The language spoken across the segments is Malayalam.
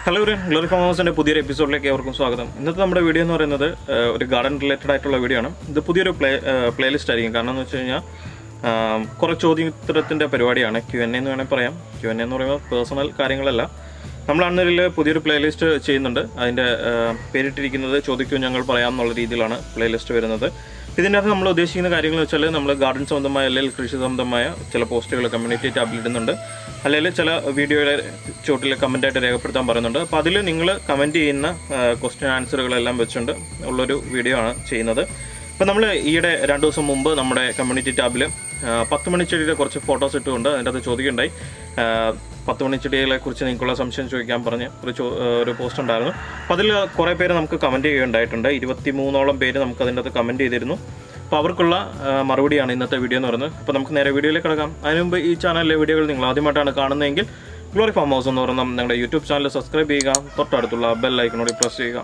ഹലോ ഒരു ഗ്ലോറി ഫാം ഹൗസിന്റെ പുതിയൊരു എപ്പിസോഡിലേക്ക് ഏവർക്കും സ്വാഗതം ഇന്നത്തെ നമ്മുടെ വീഡിയോ എന്ന് പറയുന്നത് ഏഹ്, ഒരു ഗാർഡൻ റിലേറ്റഡ് ആയിട്ടുള്ള വീഡിയോ ആണ് ഇത് പുതിയൊരു പ്ലേ പ്ലേലിസ്റ്റ് ആയിരിക്കും കാരണം എന്ന് വെച്ച് കഴിഞ്ഞാൽ ആം, കുറേ ചോദ്യോത്തരത്തിന്റെ പരിപാടിയാണ് ക്യു എൻ എന്ന് വേണമെങ്കിൽ പറയാം ക്യു എൻ എന്ന് പറയുമ്പോൾ പേഴ്സണൽ കാര്യങ്ങളല്ല നമ്മൾ അന്നൊരു പുതിയൊരു പ്ലേലിസ്റ്റ് ചെയ്യുന്നുണ്ട് അതിന്റെ ഏഹ്, പേരിട്ടിരിക്കുന്നത് ചോദിക്കൂ ഞങ്ങൾ പറയാം എന്നുള്ള രീതിയിലാണ് പ്ലേലിസ്റ്റ് വരുന്നത് ഇതിൻ്റെ അകത്ത് നമ്മൾ ഉദ്ദേശിക്കുന്ന കാര്യങ്ങൾ വെച്ചാൽ നമ്മൾ ഗാർഡൻ സംബന്ധമായ അല്ലെങ്കിൽ കൃഷി സംബന്ധമായ ചില പോസ്റ്റുകൾ കമ്മ്യൂണിറ്റി ടാബിൽ ഇടുന്നുണ്ട് അല്ലെങ്കിൽ ചില വീഡിയോയുടെ ചോട്ടിൽ കമൻ്റായിട്ട് രേഖപ്പെടുത്താൻ പറയുന്നുണ്ട് അപ്പോൾ അതിൽ നിങ്ങൾ കമൻറ്റ് ചെയ്യുന്ന ക്വസ്റ്റ്യൻ ആൻസറുകളെല്ലാം വെച്ചുകൊണ്ട് ഉള്ളൊരു വീഡിയോ ആണ് ചെയ്യുന്നത് അപ്പോൾ നമ്മൾ ഈയിടെ രണ്ട് ദിവസം മുമ്പ് നമ്മുടെ കമ്മ്യൂണിറ്റി ടാബിൽ പത്ത് മണിച്ചെടിയുടെ കുറച്ച് ഫോട്ടോസ് ഇട്ടുകൊണ്ട് അതിൻ്റെ അകത്ത് ചോദിക്കുകയുണ്ടായി ആ, പത്ത് മണിച്ചെടികളെ കുറിച്ച് നിങ്ങൾക്കുള്ള സംശയം ചോദിക്കാൻ പറഞ്ഞ് ഒരു ചോ- ആ, ഒരു പോസ്റ്റ് ഉണ്ടായിരുന്നു അപ്പോൾ അതിൽ കുറേ പേര് നമുക്ക് കമൻറ്റ് ചെയ്യുകയുണ്ടായിട്ടുണ്ട് ഇരുപത്തി മൂന്നോളം പേര് നമുക്ക് അതിൻ്റെ അകത്ത് കമൻറ്റ് ചെയ്തിരുന്നു അപ്പോൾ അവർക്കുള്ള ആ, മറുപടിയാണ് ഇന്നത്തെ വീഡിയോ എന്ന് പറയുന്നത് അപ്പോൾ നമുക്ക് നേരെ വീഡിയോയിലേക്ക് കിടക്കാം അതിന് മുമ്പ് ഈ ചാനലിലെ വീഡിയോകൾ നിങ്ങൾ ആദ്യമായിട്ടാണ് കാണുന്നതെങ്കിൽ ഗ്ലോറി ഫാം ഹൗസ് എന്ന് പറയുന്ന ഞങ്ങളുടെ യൂട്യൂബ് ചാനൽ സബ്സ്ക്രൈബ് ചെയ്യുക തൊട്ടടുത്തുള്ള ബെൽ ഐക്കണോട് പ്രസ് ചെയ്യുക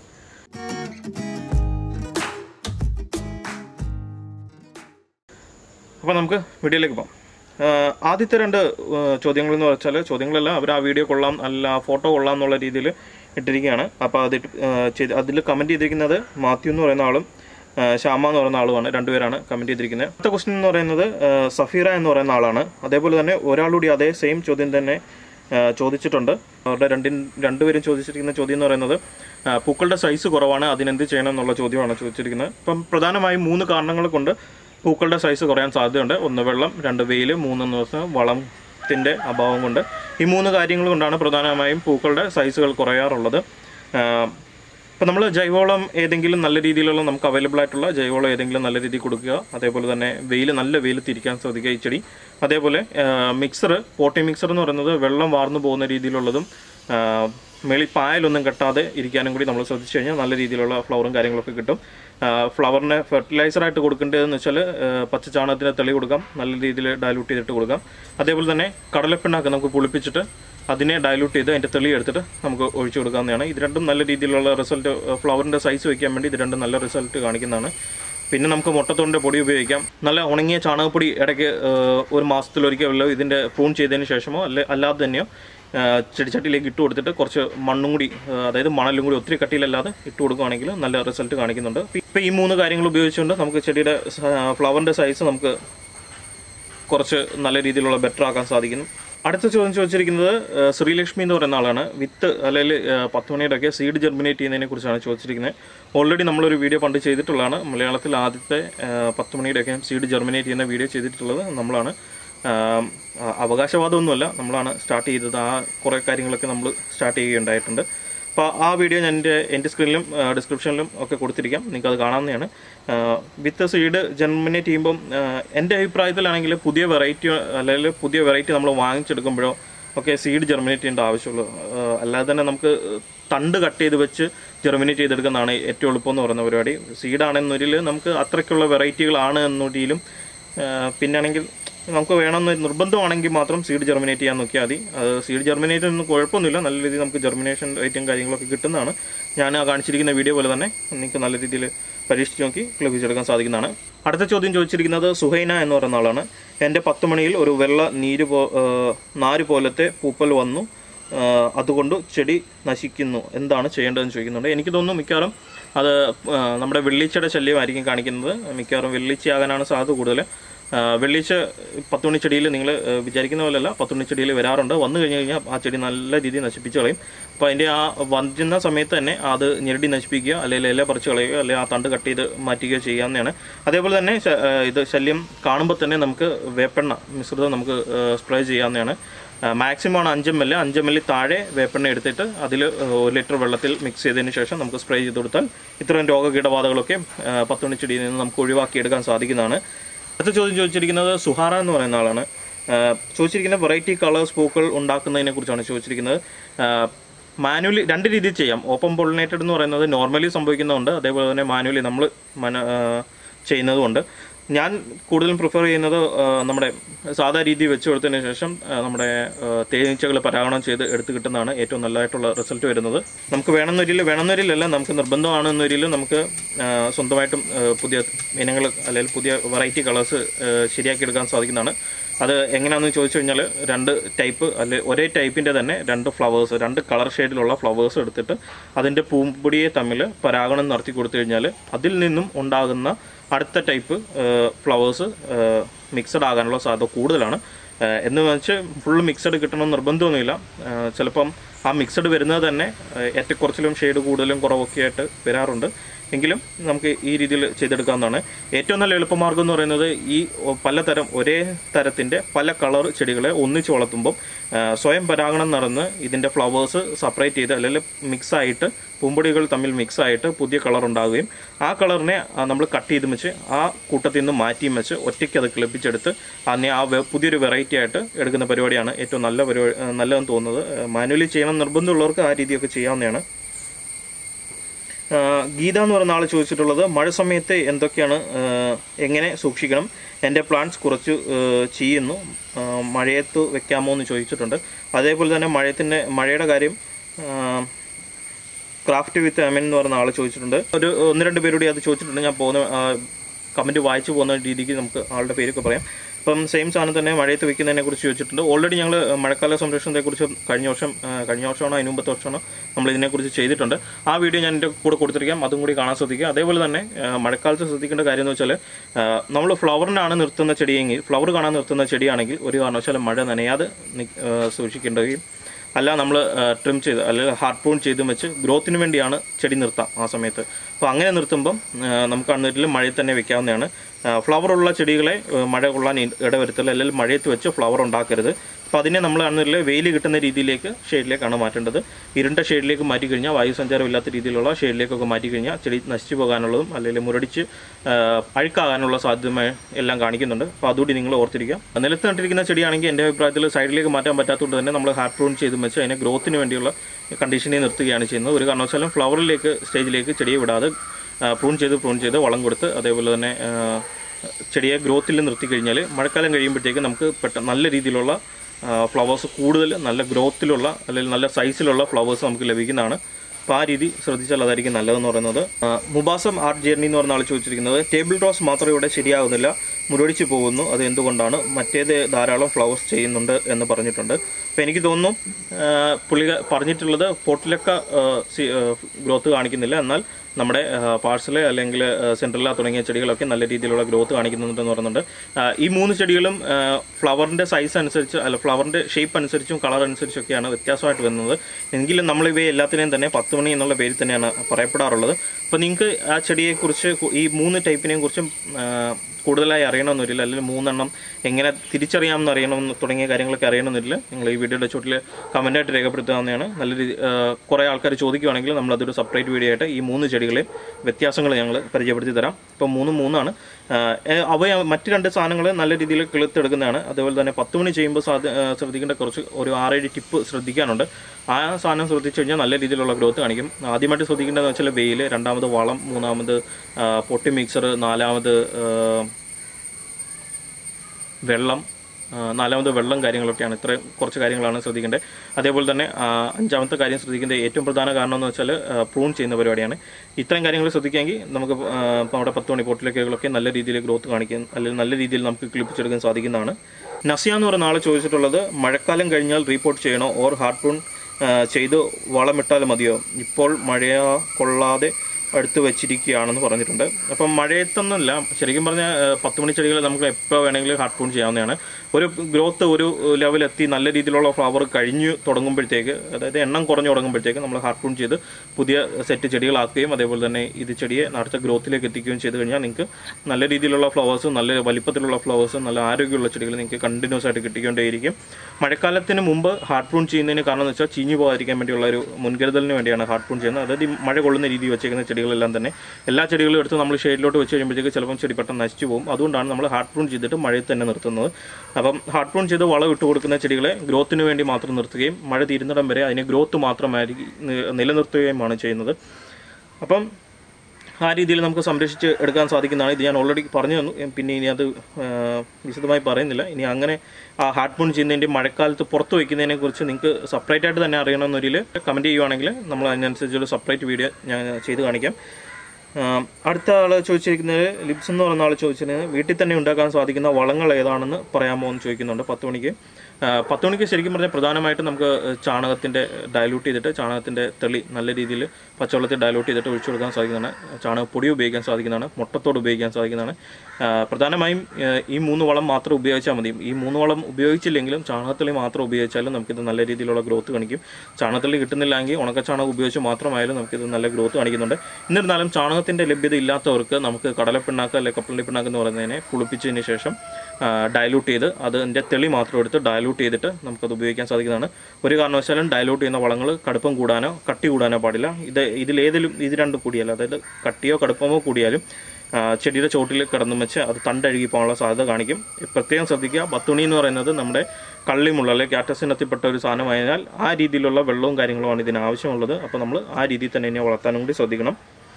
അപ്പോൾ നമുക്ക് വീഡിയോയിലേക്ക് പോകാം ആഹ് ആദ്യത്തെ രണ്ട് ആഹ് ചോദ്യങ്ങൾ എന്ന് വെച്ചാൽ ചോദ്യങ്ങളല്ല അവർ ആ വീഡിയോ കൊള്ളാം അല്ല ഫോട്ടോ കൊള്ളാം എന്നുള്ള രീതിയിൽ ഇട്ടിരിക്കുകയാണ് അപ്പോൾ അത് അതിൽ കമൻറ്റ് ചെയ്തിരിക്കുന്നത് മാത്യു എന്ന് പറയുന്ന ആളും ആഹ് ശ്യാമ എന്ന് പറയുന്ന ആളുമാണ് രണ്ടുപേരാണ് കമൻറ്റ് ചെയ്തിരിക്കുന്നത് അടുത്ത ക്വസ്റ്റ്യൻ എന്ന് പറയുന്നത് ആഹ് സഫീറ എന്ന് പറയുന്ന ആളാണ് അതേപോലെ തന്നെ ഒരാളുകൂടി അതേ സെയിം ചോദ്യം തന്നെ ആഹ് ചോദിച്ചിട്ടുണ്ട് അവരുടെ രണ്ടിൻ രണ്ടുപേരും ചോദിച്ചിരിക്കുന്ന ചോദ്യം എന്ന് പറയുന്നത് ആഹ് പൂക്കളുടെ സൈസ് കുറവാണ് അതിനെന്ത് ചെയ്യണം എന്നുള്ള ചോദ്യമാണ് ചോദിച്ചിരിക്കുന്നത് ഇപ്പം പ്രധാനമായും മൂന്ന് കാരണങ്ങൾ കൊണ്ട് പൂക്കളുടെ സൈസ് കുറയാൻ സാധ്യതയുണ്ട് ഒന്ന് വെള്ളം രണ്ട് വെയിൽ മൂന്ന് ദിവസം വളത്തിൻ്റെ അഭാവം കൊണ്ട് ഈ മൂന്ന് കാര്യങ്ങൾ കൊണ്ടാണ് പ്രധാനമായും പൂക്കളുടെ സൈസുകൾ കുറയാറുള്ളത് ഇപ്പം നമ്മൾ ജൈവവളം ഏതെങ്കിലും നല്ല രീതിയിലുള്ള നമുക്ക് അവൈലബിൾ ആയിട്ടുള്ള ജൈവവളം ഏതെങ്കിലും നല്ല രീതിയിൽ കൊടുക്കുക അതേപോലെ തന്നെ വെയിൽ നല്ല വെയിൽ തിരിക്കാൻ ശ്രദ്ധിക്കുക ഈ ചെടി അതേപോലെ മിക്സർ പോട്ടി മിക്സർ എന്ന് പറയുന്നത് വെള്ളം വാർന്നു പോകുന്ന രീതിയിലുള്ളതും ആ, മേളിൽ പായലൊന്നും കെട്ടാതെ ഇരിക്കാനും കൂടി നമ്മൾ ശ്രദ്ധിച്ചു കഴിഞ്ഞാൽ നല്ല രീതിയിലുള്ള ഫ്ലവറും കാര്യങ്ങളൊക്കെ കിട്ടും ഫ്ലവറിന് ഫെർട്ടിലൈസറായിട്ട് കൊടുക്കേണ്ടതെന്ന് വെച്ചാൽ പച്ച ചാണകത്തിന് തെളി കൊടുക്കാം നല്ല രീതിയിൽ ഡയലൂട്ട് ചെയ്തിട്ട് കൊടുക്കാം അതേപോലെ തന്നെ കടലപ്പിണ്ണാക്ക് നമുക്ക് പുളിപ്പിച്ചിട്ട് അതിനെ ഡയലൂട്ട് ചെയ്ത് അതിൻ്റെ തെളി എടുത്തിട്ട് നമുക്ക് ഒഴിച്ചു കൊടുക്കാവുന്നതാണ് ഇത് രണ്ടും നല്ല രീതിയിലുള്ള റിസൾട്ട് ഫ്ലവറിൻ്റെ സൈസ് വയ്ക്കാൻ വേണ്ടി ഇത് രണ്ടും നല്ല റിസൾട്ട് കാണിക്കുന്നതാണ് പിന്നെ നമുക്ക് മുട്ടത്തോടിൻ്റെ പൊടി ഉപയോഗിക്കാം നല്ല ഉണങ്ങിയ ചാണകപ്പൊടി ഇടയ്ക്ക് ഏഹ്, ഒരു മാസത്തിലൊരിക്കലോ ഇതിൻ്റെ പ്രൂൺ ചെയ്തതിന് ശേഷമോ അല്ലെ അല്ലാതെ തന്നെയോ ഏഹ്, ചെടിച്ചട്ടിയിലേക്ക് ഇട്ട് കൊടുത്തിട്ട് കുറച്ച് മണ്ണും കൂടി ഏഹ്, അതായത് മണലും കൂടി ഒത്തിരി കട്ടിയിലല്ലാതെ ഇട്ട് കൊടുക്കുകയാണെങ്കിൽ നല്ല റിസൾട്ട് കാണിക്കുന്നുണ്ട് ഇപ്പോൾ ഈ മൂന്ന് കാര്യങ്ങൾ ഉപയോഗിച്ചുകൊണ്ട് നമുക്ക് ചെടിയുടെ ഫ്ലവറിൻ്റെ സൈസ് നമുക്ക് കുറച്ച് നല്ല രീതിയിലുള്ള ബെറ്റർ ആക്കാൻ സാധിക്കുന്നു അടുത്ത ചോദ്യം ചോദിച്ചിരിക്കുന്നത് ഏഹ്, ശ്രീലക്ഷ്മി എന്ന് പറയുന്ന ആളാണ് വിത്ത് അല്ലെങ്കിൽ ഏഹ്, പത്ത് മണിയുടെ ഒക്കെ സീഡ് ജെർമിനേറ്റ് ചെയ്യുന്നതിനെ കുറിച്ചാണ് ചോദിച്ചിരിക്കുന്നത് ഓൾറെഡി നമ്മളൊരു വീഡിയോ പണ്ട് ചെയ്തിട്ടുള്ളതാണ് മലയാളത്തിൽ ആദ്യത്തെ ഏഹ്, പത്ത് മണിയുടെ ഒക്കെ സീഡ് ജെർമിനേറ്റ് ചെയ്യുന്ന വീഡിയോ ചെയ്തിട്ടുള്ളത് നമ്മളാണ് ആം, ആ- അവകാശവാദമൊന്നുമല്ല നമ്മളാണ് സ്റ്റാർട്ട് ചെയ്തത് ആ കുറേ കാര്യങ്ങളൊക്കെ നമ്മൾ സ്റ്റാർട്ട് ചെയ്യുകയുണ്ടായിട്ടുണ്ട് അപ്പോൾ ആ വീഡിയോ ഞാൻ എൻ്റെ എൻ്റെ സ്ക്രീനിലും ഡിസ്ക്രിപ്ഷനിലും ഒക്കെ കൊടുത്തിരിക്കാം നിങ്ങൾക്ക് അത് കാണാവുന്നതാണ് വിത്ത് സീഡ് ജെർമിനേറ്റ് ചെയ്യുമ്പം ആ, എൻ്റെ അഭിപ്രായത്തിലാണെങ്കിൽ പുതിയ വെറൈറ്റി അല്ലെങ്കിൽ പുതിയ വെറൈറ്റി നമ്മൾ വാങ്ങിച്ചെടുക്കുമ്പോഴോ ഒക്കെ സീഡ് ജെർമിനേറ്റ് ചെയ്യേണ്ട ആവശ്യമുള്ളൂ ആ, അല്ലാതെ തന്നെ നമുക്ക് തണ്ട് കട്ട് ചെയ്ത് വെച്ച് ജെർമിനേറ്റ് ചെയ്തെടുക്കുന്നതാണ് ഏറ്റവും എളുപ്പം എന്ന് പറയുന്ന പരിപാടി സീഡാണെന്നൊരിൽ നമുക്ക് അത്രയ്ക്കുള്ള വെറൈറ്റികളാണ് എന്നൊരിലും പിന്നാണെങ്കിൽ നമുക്ക് വേണമെന്ന് നിർബന്ധമാണെങ്കിൽ മാത്രം സീഡ് ജെർമിനേറ്റ് ചെയ്യാൻ നോക്കിയാൽ മതി അത് സീഡ് ജെർമിനേറ്റ് ഒന്നും കുഴപ്പമൊന്നുമില്ല നല്ല രീതിയിൽ നമുക്ക് ജെർമിനേഷൻ റേറ്റും കാര്യങ്ങളൊക്കെ കിട്ടുന്നതാണ് ഞാൻ ആ കാണിച്ചിരിക്കുന്ന വീഡിയോ പോലെ തന്നെ നിങ്ങൾക്ക് നല്ല രീതിയിൽ പരീക്ഷിച്ച് നോക്കി ലഭിച്ചെടുക്കാൻ സാധിക്കുന്നതാണ് അടുത്ത ചോദ്യം ചോദിച്ചിരിക്കുന്നത് സുഹൈന എന്ന് പറയുന്ന ആളാണ് എൻ്റെ പത്ത് മണിയിൽ ഒരു വെള്ള നീര് പോ ഏഹ് നാര് പോലത്തെ പൂപ്പൽ വന്നു ആഹ് അതുകൊണ്ട് ചെടി നശിക്കുന്നു എന്താണ് ചെയ്യേണ്ടതെന്ന് ചോദിക്കുന്നുണ്ട് എനിക്ക് തോന്നുന്നു മിക്കവാറും അത് ആഹ് നമ്മുടെ വെള്ളിച്ചയുടെ ശല്യമായിരിക്കും കാണിക്കുന്നത് മിക്കവാറും വെള്ളിച്ചയാകാനാണ് സാധ്യത കൂടുതൽ ആഹ് വെള്ളിച്ച പത്തുമണി ചെടിയിൽ നിങ്ങൾ വിചാരിക്കുന്ന പോലെയല്ല പത്തുമണി ചെടിയിൽ വരാറുണ്ട് വന്നു കഴിഞ്ഞ് കഴിഞ്ഞാൽ ആ ചെടി നല്ല രീതിയിൽ നശിപ്പിച്ച് കളയും അപ്പോൾ അതിൻ്റെ ആ വന്നുന്ന സമയത്ത് തന്നെ അത് ഞെരടി നശിപ്പിക്കുക അല്ലെങ്കിൽ ഇല പറിച്ച് കളയുക അല്ലെങ്കിൽ ആ തണ്ട് കട്ട് ചെയ്ത് മാറ്റുകയോ ചെയ്യാവുന്നതാണ് അതേപോലെ തന്നെ ശ- ആഹ് ഇത് ശല്യം കാണുമ്പോൾ തന്നെ നമുക്ക് വേപ്പെണ്ണ മിശ്രിതം നമുക്ക് സ്പ്രേ ചെയ്യാവുന്നതാണ് മാക്സിമം ആണ് അഞ്ച് എം എൽ അഞ്ച് എം എൽ താഴെ വേപ്പെണ്ണ എടുത്തിട്ട് അതിൽ ഒരു ലിറ്റർ വെള്ളത്തിൽ മിക്സ് ചെയ്തതിന് ശേഷം നമുക്ക് സ്പ്രേ ചെയ്ത് കൊടുത്താൽ ഇത്തരം രോഗകീടബാധകളൊക്കെ പത്തുമണി ചെടിയിൽ നിന്ന് നമുക്ക് ഒഴിവാക്കിയെടുക്കാൻ സാധിക്കുന്നതാണ് അടുത്ത ചോദ്യം ചോദിച്ചിരിക്കുന്നത് സുഹാറ എന്ന് പറയുന്ന ആളാണ് ആ, ചോദിച്ചിരിക്കുന്ന വെറൈറ്റി കളേഴ്സ് പൂക്കൾ ഉണ്ടാക്കുന്നതിനെ കുറിച്ചാണ് ചോദിച്ചിരിക്കുന്നത് മാനുവലി രണ്ട് രീതിയിൽ ചെയ്യാം ഓപ്പൺ പൊളിനേറ്റഡ് എന്ന് പറയുന്നത് നോർമലി സംഭവിക്കുന്നതുണ്ട് അതേപോലെ തന്നെ മാനുവലി നമ്മൾ മന ആ, ചെയ്യുന്നതുമുണ്ട് ഞാൻ കൂടുതലും പ്രിഫർ ചെയ്യുന്നത് ആ, നമ്മുടെ സാധാ രീതി വെച്ച് കൊടുത്തതിന് ശേഷം ആ, നമ്മുടെ തേനീച്ചകൾ പരാഗണം ചെയ്ത് എടുത്ത് കിട്ടുന്നതാണ് ഏറ്റവും നല്ലതായിട്ടുള്ള റിസൾട്ട് വരുന്നത് നമുക്ക് വേണമെന്നൊരിൽ വേണമെന്നൊരിലല്ല നമുക്ക് നിർബന്ധമാണെന്നൊരിൽ നമുക്ക് ആ, സ്വന്തമായിട്ടും ആ, പുതിയ ഇനങ്ങൾ അല്ലെങ്കിൽ പുതിയ വെറൈറ്റി കളേഴ്സ് ശരിയാക്കി എടുക്കാൻ സാധിക്കുന്നതാണ് അത് എങ്ങനെയാണെന്ന് ചോദിച്ചു കഴിഞ്ഞാൽ രണ്ട് ടൈപ്പ് അല്ലെ ഒരേ ടൈപ്പിൻ്റെ തന്നെ രണ്ട് ഫ്ലവേഴ്സ് രണ്ട് കളർ ഷെയ്ഡിലുള്ള ഫ്ലവേഴ്സ് എടുത്തിട്ട് അതിൻ്റെ പൂമ്പൊടിയെ തമ്മിൽ പരാഗണം നടത്തി കൊടുത്തു കഴിഞ്ഞാൽ അതിൽ നിന്നും ഉണ്ടാകുന്ന അടുത്ത ടൈപ്പ് ഫ്ലവേഴ്സ് മിക്സഡ് ആകാനുള്ള സാധ്യത കൂടുതലാണ് ഏഹ് എന്ന് വെച്ച് ഫുൾ മിക്സഡ് കിട്ടണമെന്ന് നിർബന്ധമൊന്നുമില്ല ഏഹ് ചിലപ്പം ആ മിക്സഡ് വരുന്നത് തന്നെ ഏഹ് ഏറ്റക്കുറച്ചിലും ഷെയ്ഡ് കൂടുതലും കുറവൊക്കെ ആയിട്ട് വരാറുണ്ട് എങ്കിലും നമുക്ക് ഈ രീതിയിൽ ചെയ്തെടുക്കാവുന്നതാണ് ഏറ്റവും നല്ല എളുപ്പമാർഗ്ഗം എന്ന് പറയുന്നത് ഈ ഒ- പലതരം ഒരേ തരത്തിൻ്റെ പല കളർ ചെടികളെ ഒന്നിച്ച് വളർത്തുമ്പം ഏഹ് സ്വയം പരാഗണം നടന്ന് ഇതിൻ്റെ ഫ്ലവേഴ്സ് സെപ്പറേറ്റ് ചെയ്ത് അല്ലെങ്കിൽ മിക്സ് ആയിട്ട് പൂമ്പൊടികൾ തമ്മിൽ മിക്സ് ആയിട്ട് പുതിയ കളർ ഉണ്ടാവുകയും ആ കളറിനെ നമ്മൾ കട്ട് ചെയ്ത് വെച്ച് ആ കൂട്ടത്തിൽ നിന്ന് മാറ്റിയും വെച്ച് ഒറ്റയ്ക്ക് അത് കിളിപ്പിച്ചെടുത്ത് അതിനെ ആ വെ- പുതിയൊരു വെറൈറ്റി ആയിട്ട് എടുക്കുന്ന പരിപാടിയാണ് ഏറ്റവും നല്ല പരിപാടി ഏഹ് നല്ലതെന്ന് തോന്നുന്നത് മാനുവലി ചെയ്യണം നിർബന്ധമുള്ളവർക്ക് ആ രീതിയൊക്കെ ചെയ്യാവുന്നതാണ് ആഹ് ഗീത എന്ന് പറയുന്ന ആൾ ചോദിച്ചിട്ടുള്ളത് മഴ സമയത്ത് എന്തൊക്കെയാണ് ആഹ് എങ്ങനെ സൂക്ഷിക്കണം എൻ്റെ പ്ലാന്റ്സ് കുറച്ച് ആഹ് ചെയ്യുന്നു ആഹ് മഴയത്ത് വെക്കാമോ എന്ന് ചോദിച്ചിട്ടുണ്ട് അതേപോലെ തന്നെ മഴയത്തിൻ്റെ മഴയുടെ കാര്യം ആഹ് ക്രാഫ്റ്റ് വിത്ത് അമൻ എന്ന് പറയുന്ന ആൾ ചോദിച്ചിട്ടുണ്ട് ഒരു ഒന്ന് രണ്ട് പേരോട് അത് ചോദിച്ചിട്ടുണ്ട് ഞാൻ പോകുന്ന കമൻറ്റ് വായിച്ചു പോകുന്ന രീതിക്ക് നമുക്ക് ആളുടെ പേരൊക്കെ പറയാം ഇപ്പം സെയിം സാധനം തന്നെ മഴയത്ത് വെക്കുന്നതിനെ കുറിച്ച് ചോദിച്ചിട്ടുണ്ട് ഓൾറെഡി ഞങ്ങൾ മഴക്കാല സംരക്ഷണത്തെക്കുറിച്ച് കഴിഞ്ഞ വർഷം ആ, കഴിഞ്ഞ വർഷമാണോ അതിന് മുമ്പത്തെ വർഷമാണോ നമ്മൾ ഇതിനെക്കുറിച്ച് ചെയ്തിട്ടുണ്ട് ആ വീഡിയോ ഞാൻ എൻ്റെ കൂടെ കൊടുത്തിരിക്കാം അതും കൂടി കാണാൻ ശ്രദ്ധിക്കുക അതേപോലെ തന്നെ ആ, മഴക്കാലത്ത് ശ്രദ്ധിക്കേണ്ട കാര്യം എന്ന് വെച്ചാൽ നമ്മൾ ഫ്ലവറിനാണ് നിർത്തുന്ന ചെടിയെങ്കിൽ ഫ്ലവർ കാണാൻ നിർത്തുന്ന ചെടിയാണെങ്കിൽ ഒരു കാരണവശാലും മഴ നനയാതെ നി- ആ, സൂക്ഷിക്കേണ്ടതും അല്ല നമ്മൾ ട്രിം ചെയ്ത് അല്ലെങ്കിൽ ഹാർഡ് പ്രൂൺ ചെയ്തും വെച്ച് ഗ്രോത്തിന് വേണ്ടിയാണ് ചെടി നിർത്താം ആ സമയത്ത് അപ്പോൾ അങ്ങനെ നിർത്തുമ്പം ആ, നമുക്ക് കണ്ടിട്ടിൽ മഴയിൽ തന്നെ വെക്കാവുന്നതാണ് ഫ്ലവർ ഉള്ള ചെടികളെ ആ, മഴ കൊള്ളാൻ ഇ- ഇടവരുത്തില്ല അല്ലെങ്കിൽ മഴയത്ത് വെച്ച് ഫ്ലവർ ഉണ്ടാക്കരുത് അപ്പോൾ അതിനെ നമ്മൾ കണ്ടിട്ടിൽ വെയിൽ കിട്ടുന്ന രീതിയിലേക്ക് ഷെയ്ഡിലേക്കാണ് മാറ്റേണ്ടത് ഇരുണ്ട ഷെയ്ഡിലേക്ക് മാറ്റി കഴിഞ്ഞാൽ വായുസഞ്ചാരം ഇല്ലാത്ത രീതിയിലുള്ള ഷെയ്ഡിലേക്കൊക്കെ മാറ്റി കഴിഞ്ഞാൽ ചെടി നശിച്ചു പോകാനുള്ളതും അല്ലെങ്കിൽ മുരടിച്ച് ആ, അഴുക്കാകാനുള്ള സാധ്യത എല്ലാം കാണിക്കുന്നുണ്ട് അപ്പോൾ അതുകൂടി നിങ്ങൾ ഓർത്തിരിക്കുക നിലത്ത് നട്ടിരിക്കുന്ന ചെടിയാണെങ്കിൽ എൻ്റെ അഭിപ്രായത്തിൽ സൈഡിലേക്ക് മാറ്റാൻ പറ്റാത്തതുകൊണ്ട് തന്നെ നമ്മൾ ഹാർഡ് പ്രൂൺ ചെയ്ത് വെച്ച് അതിനെ ഗ്രോത്തിന് വേണ്ടിയുള്ള കണ്ടീഷനെ നിർത്തുകയാണ് ചെയ്യുന്നത് ഒരു കാരണവശാലും ഫ്ലവറിലേക്ക് സ്റ്റേജിലേക്ക് ചെടിയെ വിടാതെ പ്രൂൺ ചെയ്ത് പ്രൂൺ ചെയ്ത് വളം കൊടുത്ത് അതേപോലെ തന്നെ ആ, ചെടിയെ ഗ്രോത്തിൽ നിർത്തി കഴിഞ്ഞാൽ മഴക്കാലം കഴിയുമ്പോഴത്തേക്ക് നമുക്ക് പെട്ടെന്ന് നല്ല രീതിയിലുള്ള ഫ്ലവേഴ്സ് കൂടുതൽ നല്ല ഗ്രോത്തിലുള്ള അല്ലെങ്കിൽ നല്ല സൈസിലുള്ള ഫ്ലവേഴ്സ് നമുക്ക് ലഭിക്കുന്നതാണ് അപ്പോൾ ആ രീതി ശ്രദ്ധിച്ചാൽ അതായിരിക്കും നല്ലതെന്ന് പറയുന്നത് ആ, മുബാസം ആർട്ട് ജേർണി എന്ന് പറഞ്ഞ ആൾ ചോദിച്ചിരിക്കുന്നത് ടേബിൾ റോസ് മാത്രം ഇവിടെ ശരിയാകുന്നില്ല മുരടിച്ചു പോകുന്നു അത് എന്തുകൊണ്ടാണ് മറ്റേത് ധാരാളം ഫ്ലവേഴ്സ് ചെയ്യുന്നുണ്ട് എന്ന് പറഞ്ഞിട്ടുണ്ട് അപ്പോൾ എനിക്ക് തോന്നുന്നു ആ, പുള്ളി പറഞ്ഞിട്ടുള്ളത് പൊട്ടിലൊക്കെ ഗ്രോത്ത് കാണിക്കുന്നില്ല എന്നാൽ നമ്മുടെ പാഴ്സല് അല്ലെങ്കിൽ സെൻട്രല തുടങ്ങിയ ചെടികളൊക്കെ നല്ല രീതിയിലുള്ള ഗ്രോത്ത് കാണിക്കുന്നുണ്ടെന്ന് പറയുന്നുണ്ട് ആ, ഈ മൂന്ന് ചെടികളും ഫ്ലവറിൻ്റെ സൈസ് അനുസരിച്ച് അല്ല ഫ്ലവറിൻ്റെ ഷേപ്പ് അനുസരിച്ചും കളർ അനുസരിച്ചൊക്കെയാണ് വ്യത്യാസമായിട്ട് വരുന്നത് എങ്കിലും നമ്മൾ ഇവയെ എല്ലാത്തിനെയും തന്നെ പത്ത് മണി എന്നുള്ള പേരിൽ തന്നെയാണ് പറയപ്പെടാറുള്ളത് അപ്പോൾ നിങ്ങൾക്ക് ആ ചെടിയെക്കുറിച്ച് കു- ഈ മൂന്ന് ടൈപ്പിനെയും കുറിച്ചും ആ, കൂടുതലായി അറിയണമെന്നില്ല അല്ലെങ്കിൽ മൂന്നെണ്ണം എങ്ങനെ തിരിച്ചറിയാമെന്ന് അറിയണമെന്ന് തുടങ്ങിയ കാര്യങ്ങളൊക്കെ അറിയണമെന്നില്ല നിങ്ങൾ ഈ വീഡിയോയുടെ ചുവട്ടിൽ കമൻറ്റായിട്ട് രേഖപ്പെടുത്താവുന്നതാണ് നല്ല രീതി ആ, കുറേ ആൾക്കാർ ചോദിക്കുവാണെങ്കിൽ നമ്മൾ അതൊരു സെപ്പറേറ്റ് വീഡിയോ ആയിട്ട് ഈ മൂന്ന് ചെടികളെയും വ്യത്യാസങ്ങൾ ഞങ്ങൾ പരിചയപ്പെടുത്തി തരാം ഇപ്പം മൂന്നും മൂന്നാണ് ആ, ഏ, അവ മറ്റ് രണ്ട് സാധനങ്ങൾ നല്ല രീതിയിൽ കിളുത്തെടുക്കുന്നതാണ് അതുപോലെ തന്നെ പത്ത് മണി ചെയ്യുമ്പോൾ സാധ്യ ആ, ശ്രദ്ധിക്കേണ്ട കുറച്ച് ഒരു ആറേഴ് ടിപ്പ് ശ്രദ്ധിക്കാനുണ്ട് ആ സാധനം ശ്രദ്ധിച്ചു കഴിഞ്ഞാൽ നല്ല രീതിയിലുള്ള ഗ്രോത്ത് കാണിക്കും ആദ്യമായിട്ട് ശ്രദ്ധിക്കേണ്ടതെന്ന് വെച്ചാൽ വെയിൽ രണ്ടാമത് വളം മൂന്നാമത് ആ, പൊട്ടി മിക്സർ നാലാമത് ആ, വെള്ളം ആ, നാലാമത് വെള്ളം കാര്യങ്ങളൊക്കെയാണ് ഇത്ര കുറച്ച് കാര്യങ്ങളാണ് ശ്രദ്ധിക്കേണ്ടത് അതേപോലെ തന്നെ ആ, അഞ്ചാമത്തെ കാര്യം ശ്രദ്ധിക്കേണ്ട ഏറ്റവും പ്രധാന കാരണം എന്ന് വെച്ചാൽ പ്രൂൺ ചെയ്യുന്ന പരിപാടിയാണ് ഇത്രയും കാര്യങ്ങൾ ശ്രദ്ധിക്കുകയെങ്കിൽ നമുക്ക് ആ, ഇപ്പം നമ്മുടെ പത്ത് മണി പൊട്ടിലേക്കുകളൊക്കെ നല്ല രീതിയിൽ ഗ്രോത്ത് കാണിക്കാൻ അല്ലെങ്കിൽ നല്ല രീതിയിൽ നമുക്ക് കിളിപ്പിച്ചെടുക്കാൻ സാധിക്കുന്നതാണ് നസിയ എന്ന് പറയുന്ന ആൾ ചോദിച്ചിട്ടുള്ളത് മഴക്കാലം കഴിഞ്ഞാൽ റീപോർട്ട് ചെയ്യണോ ഓർ ഹാർഡ് പ്രൂൺ ചെയ്ത് വളമിട്ടാൽ മതിയോ ഇപ്പോൾ മഴ കൊള്ളാതെ അടുത്ത് വെച്ചിരിക്കുകയാണെന്ന് പറഞ്ഞിട്ടുണ്ട് അപ്പം മഴയത്തൊന്നുമല്ല ശരിക്കും പറഞ്ഞാൽ പത്ത് മണി ചെടികൾ നമുക്ക് എപ്പോൾ വേണമെങ്കിലും ഹാർഡ് പ്രൂൺ ചെയ്യാവുന്നതാണ് ഒരു ഗ്രോത്ത് ഒരു ലെവലെത്തി നല്ല രീതിയിലുള്ള ഫ്ലവർ കഴിഞ്ഞു തുടങ്ങുമ്പോഴത്തേക്ക് അതായത് എണ്ണം കുറഞ്ഞു തുടങ്ങുമ്പോഴത്തേക്ക് നമ്മൾ ഹാർഡ് പ്രൂൺ ചെയ്ത് പുതിയ സെറ്റ് ചെടികളാക്കുകയും അതേപോലെ തന്നെ ഇത് ചെടിയെ അടുത്ത ഗ്രോത്തിലേക്ക് എത്തിക്കുകയും ചെയ്ത് കഴിഞ്ഞാൽ നിങ്ങൾക്ക് നല്ല രീതിയിലുള്ള ഫ്ലവേഴ്സും നല്ല വലിപ്പത്തിലുള്ള ഫ്ലവേഴ്സും നല്ല ആരോഗ്യമുള്ള ചെടികൾ നിങ്ങൾക്ക് കണ്ടിന്യൂസ് ആയിട്ട് കിട്ടിക്കൊണ്ടേയിരിക്കും മഴക്കാലത്തിന് മുമ്പ് ഹാർഡ് പ്രൂൺ ചെയ്യുന്നതിന് കാരണം എന്ന് വെച്ചാൽ ചീഞ്ഞു പോകാതിരിക്കാൻ വേണ്ടിയുള്ള ഒരു മുൻകരുതലിന് വേണ്ടിയാണ് ഹാർഡ് പ്രൂൺ ചെയ്യുന്നത് അതായത് ഈ മഴ കൊള്ളുന്ന രീതി വെച്ചേക്കുന്ന ചെടികളെല്ലാം തന്നെ എല്ലാ ചെടികളും എടുത്ത് നമ്മൾ ഷെയ്ഡിലോട്ട് വെച്ച് കഴിയുമ്പോഴത്തേക്ക് ചിലപ്പം ചെടി പെട്ടെന്ന് നശിച്ചു പോകും അതുകൊണ്ടാണ് നമ്മൾ ഹാർഡ് പ്രൂൺ ചെയ്തിട്ട് മഴയിൽ തന്നെ നിർത്തുന്നത് അപ്പം ഹാർഡ് പ്രൂൺ ചെയ്ത് വളം ഇട്ട് കൊടുക്കുന്ന ചെടികളെ ഗ്രോത്തിന് വേണ്ടി മാത്രം നിർത്തുകയും മഴ തീരുന്നിടം വരെ അതിന് ഗ്രോത്ത് മാത്രമായിരിക്കും നി- നിലനിർത്തുകയുമാണ് ചെയ്യുന്നത് അപ്പം ആ രീതിയിൽ നമുക്ക് സംരക്ഷിച്ച് എടുക്കാൻ സാധിക്കുന്നതാണ് ഇത് ഞാൻ ഓൾറെഡി പറഞ്ഞു തന്നു എം പിന്നെ ഇനി അത് ആ, വിശദമായി പറയുന്നില്ല ഇനി അങ്ങനെ ആ ഹാർഡ് പൂൺ ചെയ്യുന്നതിൻ്റെ മഴക്കാലത്ത് പുറത്ത് വയ്ക്കുന്നതിനെ കുറിച്ച് നിങ്ങൾക്ക് സെപ്പറേറ്റ് ആയിട്ട് തന്നെ അറിയണമെന്നൊരിൽ കമൻറ്റ് ചെയ്യുവാണെങ്കിൽ നമ്മൾ അതിനനുസരിച്ചുള്ള സെപ്പറേറ്റ് വീഡിയോ ഞാൻ ചെയ്ത് കാണിക്കാം ആം, അടുത്ത ആൾ ചോദിച്ചിരിക്കുന്നത് ലിപ്സ് എന്ന് പറയുന്ന ആൾ ചോദിച്ചിരുന്നത് വീട്ടിൽ തന്നെ ഉണ്ടാക്കാൻ സാധിക്കുന്ന വളങ്ങൾ ഏതാണെന്ന് പറയാമോ എന്ന് ചോദിക്കുന്നുണ്ട് പത്ത് മണിക്ക് ആ, പത്ത് മണിക്ക് ശരിക്കും പറഞ്ഞാൽ പ്രധാനമായിട്ടും നമുക്ക് ചാണകത്തിൻ്റെ ഡയലൂട്ട് ചെയ്തിട്ട് ചാണകത്തിൻ്റെ തെളി നല്ല രീതിയിൽ പച്ചവെള്ളത്തിൽ ഡയലൂട്ട് ചെയ്തിട്ട് ഒഴിച്ചു കൊടുക്കാൻ സാധിക്കുന്നതാണ് ചാണകപ്പൊടി ഉപയോഗിക്കാൻ സാധിക്കുന്നതാണ് മുട്ടത്തോട് ഉപയോഗിക്കാൻ സാധിക്കുന്നതാണ് ആ, പ്രധാനമായും ആ, ഈ മൂന്ന് വളം മാത്രം ഉപയോഗിച്ചാൽ മതി ഈ മൂന്ന് വളം ഉപയോഗിച്ചില്ലെങ്കിലും ചാണകത്തെളി മാത്രം ഉപയോഗിച്ചാലും നമുക്കിത് നല്ല രീതിയിലുള്ള ഗ്രോത്ത് കാണിക്കും ചാണകത്തെളി കിട്ടുന്നില്ലെങ്കിൽ ഉണക്കച്ചാണകം ഉപയോഗിച്ച് മാത്രമായാലും നമുക്കിത് നല്ല ഗ്രോത്ത് കാണിക്കുന്നുണ്ട് എന്നിരുന്നാലും ചാണകത്തിൻ്റെ ലഭ്യത ഇല്ലാത്തവർക്ക് നമുക്ക് കടലപ്പിണ്ണാക്ക് അല്ലെങ്കിൽ കപ്പലണ്ടി പിണ്ണാക്ക് എന്ന് പറയുന്നതിനെ കുളിപ്പിച്ചതിന് ശേഷം ഡയലൂട്ട് ചെയ്ത് അതിൻ്റെ തെളി മാത്രം എടുത്ത് ഡയലൂട്ട് ചെയ്തിട്ട് നമുക്കത് ഉപയോഗിക്കാൻ സാധിക്കുന്നതാണ് ഒരു കാരണവശാലും ഡയലൂട്ട് ചെയ്യുന്ന വളങ്ങൾ കടുപ്പം കൂടാനോ കട്ടി കൂടാനോ പാടില്ല ഇത് ഇതിലേതിലും ഇത് രണ്ടും കൂടിയല്ല അതായത് കട്ടിയോ കടുപ്പമോ കൂടിയാലും ആ, ചെടിയുടെ ചോട്ടിൽ കിടന്നു വെച്ച് അത് തണ്ടഴുകി പോകാനുള്ള സാധ്യത കാണിക്കും പ്രത്യേകം ശ്രദ്ധിക്കുക ബത്തുണി എന്ന് പറയുന്നത് നമ്മുടെ കള്ളിമുള്ള അല്ലെങ്കിൽ കാറ്റസിനത്തിൽപ്പെട്ട ഒരു സാധനമായതിനാൽ ആ രീതിയിലുള്ള വെള്ളവും കാര്യങ്ങളുമാണ് ഇതിന് ആവശ്യമുള്ളത് അപ്പോൾ നമ്മൾ ആ രീതിയിൽ തന്നെ ഇതിനെ വളർത്താനും കൂടി ശ്രദ്ധിക്കണം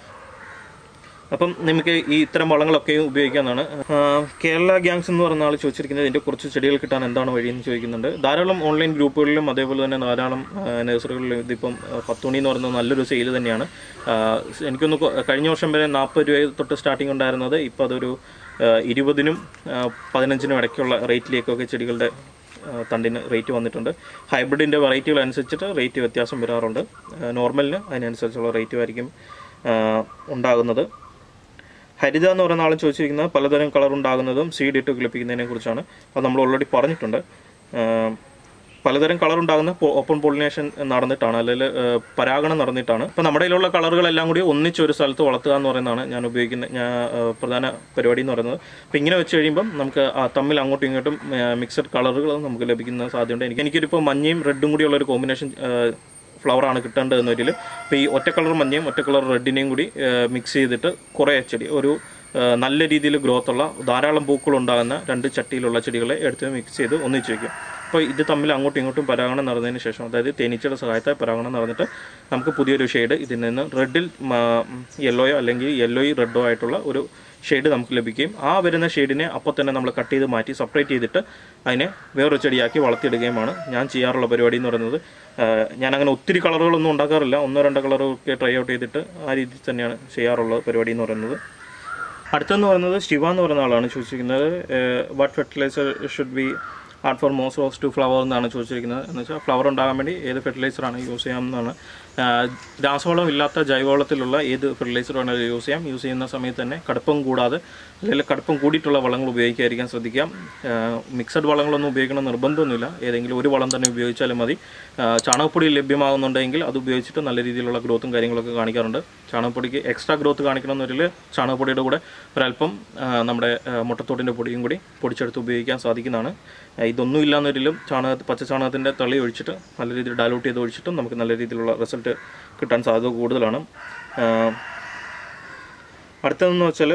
അപ്പം നമുക്ക് ഈ ഇത്തരം വളങ്ങളൊക്കെ ഉപയോഗിക്കാവുന്നതാണ് ആ, കേരള ഗ്യാങ്സ് എന്ന് പറയുന്ന ആൾ ചോദിച്ചിരിക്കുന്നത് ഇതിൻ്റെ കുറച്ച് ചെടികൾ കിട്ടാൻ എന്താണ് വഴിയെന്ന് ചോദിക്കുന്നുണ്ട് ധാരാളം ഓൺലൈൻ ഗ്രൂപ്പുകളിലും അതേപോലെ തന്നെ ധാരാളം ആ, നഴ്സറികളിലും ഇതിപ്പം ആ, പത്തുമണി എന്ന് പറയുന്നത് നല്ലൊരു സെയിൽ തന്നെയാണ് ആ, എനിക്കൊന്ന് കൊ- കഴിഞ്ഞ വർഷം വരെ നാൽപ്പത് രൂപ തൊട്ട് സ്റ്റാർട്ടിംഗ് ഉണ്ടായിരുന്നത് ഇപ്പോൾ അതൊരു ആ, ഇരുപതിനും ആ, പതിനഞ്ചിനും ഇടയ്ക്കുള്ള റേറ്റിലേക്കൊക്കെ ചെടികളുടെ ആ, തണ്ടിന് റേറ്റ് വന്നിട്ടുണ്ട് ഹൈബ്രിഡിൻ്റെ വെറൈറ്റികൾ അനുസരിച്ചിട്ട് റേറ്റ് വ്യത്യാസം വരാറുണ്ട് ആ, നോർമലിന് അതിനനുസരിച്ചുള്ള റേറ്റും ആയിരിക്കും ആ, ഉണ്ടാകുന്നത് ഹരിത എന്ന് പറയുന്ന ആൾ ചോദിച്ചിരിക്കുന്നത് പലതരം കളർ ഉണ്ടാകുന്നതും സീഡ് ഇട്ട് കിളിപ്പിക്കുന്നതിനെ കുറിച്ചാണ് അത് നമ്മൾ ഓൾറെഡി പറഞ്ഞിട്ടുണ്ട് ആം, പലതരം കളർ ഉണ്ടാകുന്ന ഓപ്പൺ പോളിനേഷൻ നടന്നിട്ടാണ് അല്ലെങ്കിൽ ഏഹ്, പരാഗണം നടന്നിട്ടാണ് അപ്പോൾ നമ്മുടെ കയ്യിലുള്ള കളറുകളെല്ലാം കൂടി ഒന്നിച്ച് ഒരു സ്ഥലത്ത് വളർത്തുക എന്ന് പറയുന്നതാണ് ഞാൻ ഉപയോഗിക്കുന്ന ഞാൻ ഏഹ്, പ്രധാന പരിപാടി എന്ന് പറയുന്നത് അപ്പോൾ ഇങ്ങനെ വെച്ച് കഴിയുമ്പം നമുക്ക് ആ തമ്മിൽ അങ്ങോട്ടും ഇങ്ങോട്ടും മിക്സഡ് കളറുകൾ നമുക്ക് ലഭിക്കുന്ന സാധ്യതയുണ്ട് എനിക്ക് എനിക്കൊരിപ്പോൾ മഞ്ഞയും റെഡും കൂടിയുള്ള ഒരു കോമ്പിനേഷൻ ഫ്ലവറാണ് കിട്ടേണ്ടത് എന്നൊരിൽ ഇപ്പോൾ ഈ ഒറ്റ കളർ മഞ്ഞയും ഒറ്റ കളർ റെഡിനെയും കൂടി മിക്സ് ചെയ്തിട്ട് കുറേ ചെടി ഒരു ആ, നല്ല രീതിയിൽ ഗ്രോത്ത് ഉള്ള ധാരാളം പൂക്കൾ ഉണ്ടാകുന്ന രണ്ട് ചട്ടിയിലുള്ള ചെടികളെ എടുത്ത് മിക്സ് ചെയ്ത് ഒന്നിച്ച് വയ്ക്കും അപ്പോൾ ഇത് തമ്മിൽ അങ്ങോട്ടും ഇങ്ങോട്ടും പരാഗണം നടന്നതിന് ശേഷം അതായത് തേനീച്ചയുടെ സഹായത്താൽ പരാഗണം നടന്നിട്ട് നമുക്ക് പുതിയൊരു ഷെയ്ഡ് ഇതിൽ നിന്ന് റെഡിൽ യെല്ലോയോ അല്ലെങ്കിൽ യെല്ലോയി റെഡോ ആയിട്ടുള്ള ഒരു ഷെയ്ഡ് നമുക്ക് ലഭിക്കുകയും ആ വരുന്ന ഷെയ്ഡിനെ അപ്പോൾ തന്നെ നമ്മൾ കട്ട് ചെയ്ത് മാറ്റി സെപ്പറേറ്റ് ചെയ്തിട്ട് അതിനെ വേറൊരു ചെടിയാക്കി വളർത്തിയെടുക്കുകയുമാണ് ഞാൻ ചെയ്യാറുള്ള പരിപാടി എന്ന് പറയുന്നത് ആഹ് ഞാൻ അങ്ങനെ ഒത്തിരി കളറുകളൊന്നും ഉണ്ടാക്കാറില്ല ഒന്നോ രണ്ടോ കളറൊക്കെ ട്രൈ ഔട്ട് ചെയ്തിട്ട് ആ രീതിയിൽ തന്നെയാണ് ചെയ്യാറുള്ള പരിപാടി എന്ന് പറയുന്നത് അടുത്തെന്ന് പറയുന്നത് ശിവ എന്ന് പറയുന്ന ആളാണ് ചോദിച്ചിരിക്കുന്നത് what fertilizer should be art for most rose to flower എന്നാണ് ചോദിച്ചിരിക്കുന്നത് എന്ന് വെച്ചാൽ ഫ്ലവർ ഉണ്ടാകാൻ വേണ്ടി ഏത് ഫെർട്ടിലൈസറാണ് യൂസ് ചെയ്യാമെന്നാണ് ആഹ് രാസവളം ഇല്ലാത്ത ജൈവവളത്തിലുള്ള ഏത് ഫെർട്ടിലൈസർ വേണമെങ്കിലും യൂസ് ചെയ്യാം യൂസ് ചെയ്യുന്ന സമയത്ത് തന്നെ കടുപ്പം കൂടാതെ അല്ലെങ്കിൽ കടുപ്പം കൂടിയിട്ടുള്ള വളങ്ങൾ ഉപയോഗിക്കാതിരിക്കാൻ ശ്രദ്ധിക്കാം മിക്സഡ് വളങ്ങളൊന്നും ഉപയോഗിക്കണം നിർബന്ധമൊന്നുമില്ല ഏതെങ്കിലും ഒരു വളം തന്നെ ഉപയോഗിച്ചാലും മതി ആഹ് ചാണകപ്പൊടി ലഭ്യമാകുന്നുണ്ടെങ്കിൽ അത് ഉപയോഗിച്ചിട്ട് നല്ല രീതിയിലുള്ള ഗ്രോത്തും കാര്യങ്ങളൊക്കെ കാണിക്കാറുണ്ട് ചാണകപ്പൊടിക്ക് എക്സ്ട്രാ ഗ്രോത്ത് കാണിക്കണമെന്നൊരിൽ ചാണകപ്പൊടിയുടെ കൂടെ ഒരല്പം ആഹ് നമ്മുടെ ആഹ് മുട്ടത്തോട്ടിൻ്റെ പൊടിയും കൂടി പൊടിച്ചെടുത്ത് ഉപയോഗിക്കാൻ സാധിക്കുന്നതാണ് ആഹ് ഇതൊന്നും ഇല്ലാന്നൊരിലും ചാണക പച്ച ചാണകത്തിൻ്റെ തളി ഒഴിച്ചിട്ട് നല്ല രീതിയിൽ ഡയലൂട്ട് ചെയ്ത് ഒഴിച്ചിട്ടും നമുക്ക് നല്ല രീതിയിലുള്ള റിസൾട്ട് കിട്ടാൻ സാധ്യത കൂടുതലാണ് ആഹ് അടുത്തതെന്ന് വെച്ചാൽ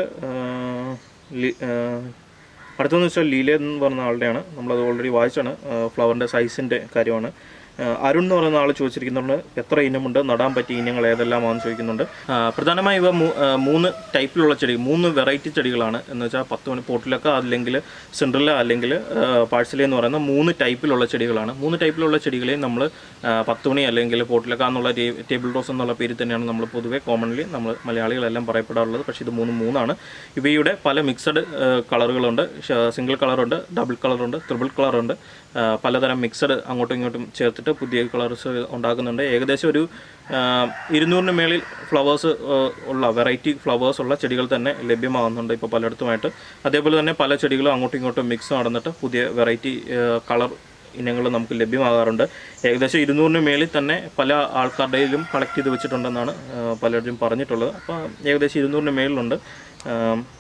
അടുത്തതെന്ന് വെച്ചാൽ ലീല എന്ന് പറഞ്ഞ ആളുടെയാണ് നമ്മളത് ഓൾറെഡി വായിച്ചാണ് ഫ്ലവറിൻ്റെ സൈസിൻ്റെ കാര്യമാണ് ആ, അരുൺ എന്ന് പറയുന്ന ആൾ ചോദിച്ചിരിക്കുന്നുണ്ട് എത്ര ഇനമുണ്ട് നടാൻ പറ്റിയ ഇനങ്ങൾ ഏതെല്ലാമാണെന്ന് ചോദിക്കുന്നുണ്ട് ആ, പ്രധാനമായും ഇവ മൂ- ആ, മൂന്ന് ടൈപ്പിലുള്ള ചെടി മൂന്ന് വെറൈറ്റി ചെടികളാണ് എന്ന് വെച്ചാൽ പത്ത് മണി പോട്ടിലൊക്കെ അല്ലെങ്കിൽ സെൻട്രല അല്ലെങ്കിൽ പാഴ്സലി എന്ന് പറയുന്ന മൂന്ന് ടൈപ്പിലുള്ള ചെടികളാണ് മൂന്ന് ടൈപ്പിലുള്ള ചെടികളെയും നമ്മൾ പത്ത് മണി അല്ലെങ്കിൽ പോട്ടിലക്ക എന്നുള്ള ടേ- ടേബിൾ റോസ് എന്നുള്ള പേരിൽ തന്നെയാണ് നമ്മൾ പൊതുവെ കോമൺലി നമ്മൾ മലയാളികളെല്ലാം പറയപ്പെടാറുള്ളത് പക്ഷേ ഇത് മൂന്ന് മൂന്നാണ് ഇവയുടെ പല മിക്സഡ് കളറുകളുണ്ട് സിംഗിൾ കളറുണ്ട് ഡബിൾ കളറുണ്ട് ത്രിബിൾ കളറുണ്ട് ആ, പലതരം മിക്സഡ് അങ്ങോട്ടും ഇങ്ങോട്ടും ചേർത്തിട്ട് പുതിയ കളേഴ്സ് ഉണ്ടാക്കുന്നുണ്ട് ഏകദേശം ഒരു ആ, ഇരുന്നൂറിന് മേളിൽ ഫ്ലവേഴ്സ് ഉള്ള വെറൈറ്റി ഫ്ലവേഴ്സ് ഉള്ള ചെടികൾ തന്നെ ലഭ്യമാകുന്നുണ്ട് ഇപ്പോൾ പലയിടത്തുമായിട്ട് അതേപോലെ തന്നെ പല ചെടികളും അങ്ങോട്ടും ഇങ്ങോട്ടും മിക്സ് നടന്നിട്ട് പുതിയ വെറൈറ്റി കളർ ഇനങ്ങൾ നമുക്ക് ലഭ്യമാകാറുണ്ട് ഏകദേശം ഇരുന്നൂറിന് മേളിൽ തന്നെ പല ആൾക്കാരുടെയിലും കളക്ട് ചെയ്ത് വെച്ചിട്ടുണ്ടെന്നാണ് ആ, പലരും പറഞ്ഞിട്ടുള്ളത് അപ്പോൾ ഏകദേശം ഇരുന്നൂറിന് മേളിലുണ്ട് ആ,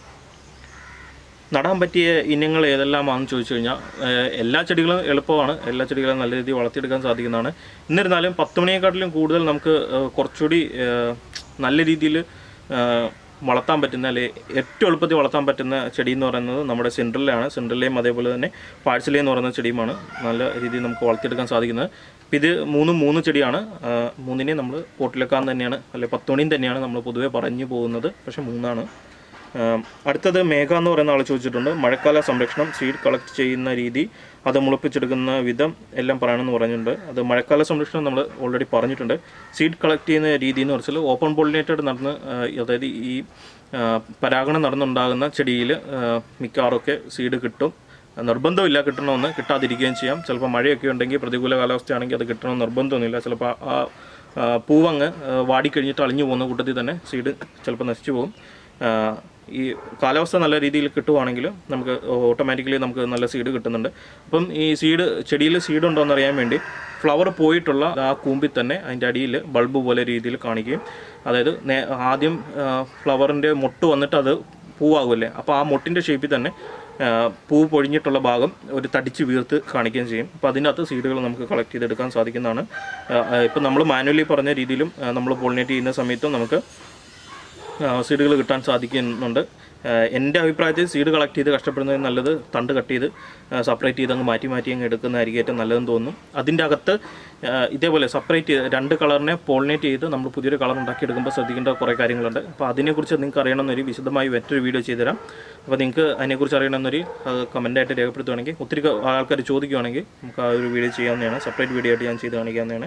നടാൻ പറ്റിയ ഇനങ്ങൾ ഏതെല്ലാമാണെന്ന് ചോദിച്ചു കഴിഞ്ഞാൽ ഏഹ്, എല്ലാ ചെടികളും എളുപ്പമാണ് എല്ലാ ചെടികളും നല്ല രീതിയിൽ വളർത്തിയെടുക്കാൻ സാധിക്കുന്നതാണ് എന്നിരുന്നാലും പത്ത് മണിയെക്കാട്ടിലും കൂടുതൽ നമുക്ക് ഏഹ്, കുറച്ചുകൂടി ഏഹ്, നല്ല രീതിയിൽ ഏഹ്, വളർത്താൻ പറ്റുന്ന അല്ലെ ഏറ്റവും എളുപ്പത്തിൽ വളർത്താൻ പറ്റുന്ന ചെടി എന്ന് പറയുന്നത് നമ്മുടെ സെൻട്രലിലാണ് സെൻട്രലിലെയും അതേപോലെ തന്നെ പാഴ്സലി എന്ന് പറയുന്ന ചെടിയുമാണ് നല്ല രീതിയിൽ നമുക്ക് വളർത്തിയെടുക്കാൻ സാധിക്കുന്നത് അപ്പം ഇത് മൂന്നും മൂന്ന് ചെടിയാണ് ഏഹ്, മൂന്നിനെയും നമ്മൾ പോട്ടിലെക്കാൻ തന്നെയാണ് അല്ലെ പത്ത് മണിയും തന്നെയാണ് നമ്മൾ പൊതുവെ പറഞ്ഞു പോകുന്നത് പക്ഷേ മൂന്നാണ് ആം, അടുത്തത് മേഘ എന്ന് പറയുന്ന ആൾ ചോദിച്ചിട്ടുണ്ട് മഴക്കാല സംരക്ഷണം സീഡ് കളക്ട് ചെയ്യുന്ന രീതി അത് മുളപ്പിച്ചെടുക്കുന്ന വിധം എല്ലാം പറയണമെന്ന് പറഞ്ഞിട്ടുണ്ട് അത് മഴക്കാല സംരക്ഷണം നമ്മൾ ഓൾറെഡി പറഞ്ഞിട്ടുണ്ട് സീഡ് കളക്ട് ചെയ്യുന്ന രീതി എന്ന് വെച്ചാൽ ഓപ്പൺ പോളിനേറ്റഡ് നടന്ന് ആ, അതായത് ഈ ആ, പരാഗണം നടന്നുണ്ടാകുന്ന ചെടിയിൽ മിക്കവാറൊക്കെ സീഡ് കിട്ടും നിർബന്ധമില്ല കിട്ടണമെന്ന് കിട്ടാതിരിക്കുകയും ചെയ്യാം ചിലപ്പോൾ മഴയൊക്കെ ഉണ്ടെങ്കിൽ പ്രതികൂല കാലാവസ്ഥയാണെങ്കിൽ അത് കിട്ടണമെന്ന് നിർബന്ധമൊന്നുമില്ല ചിലപ്പോൾ ആ ആ, പൂവങ്ങ് ആ, വാടിക്കഴിഞ്ഞിട്ട് അളിഞ്ഞു പോകുന്ന കൂട്ടത്തിൽ തന്നെ സീഡ് ചിലപ്പോൾ നശിച്ചു പോകും ആ, ഈ കാലാവസ്ഥ നല്ല രീതിയിൽ കിട്ടുവാണെങ്കിൽ നമുക്ക് ഓട്ടോമാറ്റിക്കലി നമുക്ക് നല്ല സീഡ് കിട്ടുന്നുണ്ട് അപ്പം ഈ സീഡ് ചെടിയിൽ സീഡ് ഉണ്ടോ എന്ന് അറിയാൻ വേണ്ടി ഫ്ലവർ പോയിട്ടുള്ള ആ കൂമ്പിൽ തന്നെ അതിൻ്റെ അടിയിൽ ബൾബ് പോലെ രീതിയിൽ കാണിക്കുകയും അതായത് നേ- ആദ്യം ഫ്ലവറിൻ്റെ മൊട്ട് വന്നിട്ട് അത് പൂവാകുമല്ലേ അപ്പോൾ ആ മൊട്ടിൻ്റെ ഷേപ്പിൽ തന്നെ ആ, പൂ പൊഴിഞ്ഞിട്ടുള്ള ഭാഗം ഒരു തടിച്ച് വീർത്ത് കാണിക്കുകയും ചെയ്യും അപ്പോൾ അതിനകത്ത് സീഡുകൾ നമുക്ക് കളക്ട് ചെയ്തെടുക്കാൻ സാധിക്കുന്നതാണ് ഇപ്പം നമ്മൾ മാനുവലി പറഞ്ഞ രീതിയിലും നമ്മൾ പോളിനേറ്റ് ചെയ്യുന്ന സമയത്തും നമുക്ക് സീഡുകൾ കിട്ടാൻ സാധിക്കുന്നുണ്ട് ആഹ് എൻ്റെ അഭിപ്രായത്തിൽ സീഡ് കളക്ട് ചെയ്ത് കഷ്ടപ്പെടുന്നതിന് നല്ലത് തണ്ട് കട്ട് ചെയ്ത് സെപ്പറേറ്റ് ചെയ്ത് അങ്ങ് മാറ്റി മാറ്റി അങ്ങ് എടുക്കുന്നതായിരിക്കും ഏറ്റവും നല്ലതെന്ന് തോന്നുന്നു അതിൻ്റെ അകത്ത് ആഹ് ഇതേപോലെ സെപ്പറേറ്റ് ചെയ്ത് രണ്ട് കളറിനെ പോളിനേറ്റ് ചെയ്ത് നമ്മൾ പുതിയൊരു കളർ ഉണ്ടാക്കിയെടുക്കുമ്പോൾ ശ്രദ്ധിക്കേണ്ട കുറേ കാര്യങ്ങളുണ്ട് അപ്പോൾ അതിനെക്കുറിച്ച് നിങ്ങൾക്ക് അറിയണമെന്നൊരു വിശദമായി മറ്റൊരു വീഡിയോ ചെയ്തുതരാം അപ്പോൾ നിങ്ങൾക്ക് അതിനെക്കുറിച്ച് അറിയണമെന്നൊരു കമൻ്റായിട്ട് രേഖപ്പെടുത്തുകയാണെങ്കിൽ ഒത്തിരി ആൾക്കാർ ചോദിക്കുകയാണെങ്കിൽ നമുക്ക് ആ ഒരു വീഡിയോ ചെയ്യാവുന്നതാണ് സെപ്പറേറ്റ് വീഡിയോ ആയിട്ട് ഞാൻ ചെയ്ത് കാണിക്കാവുന്നതാണ്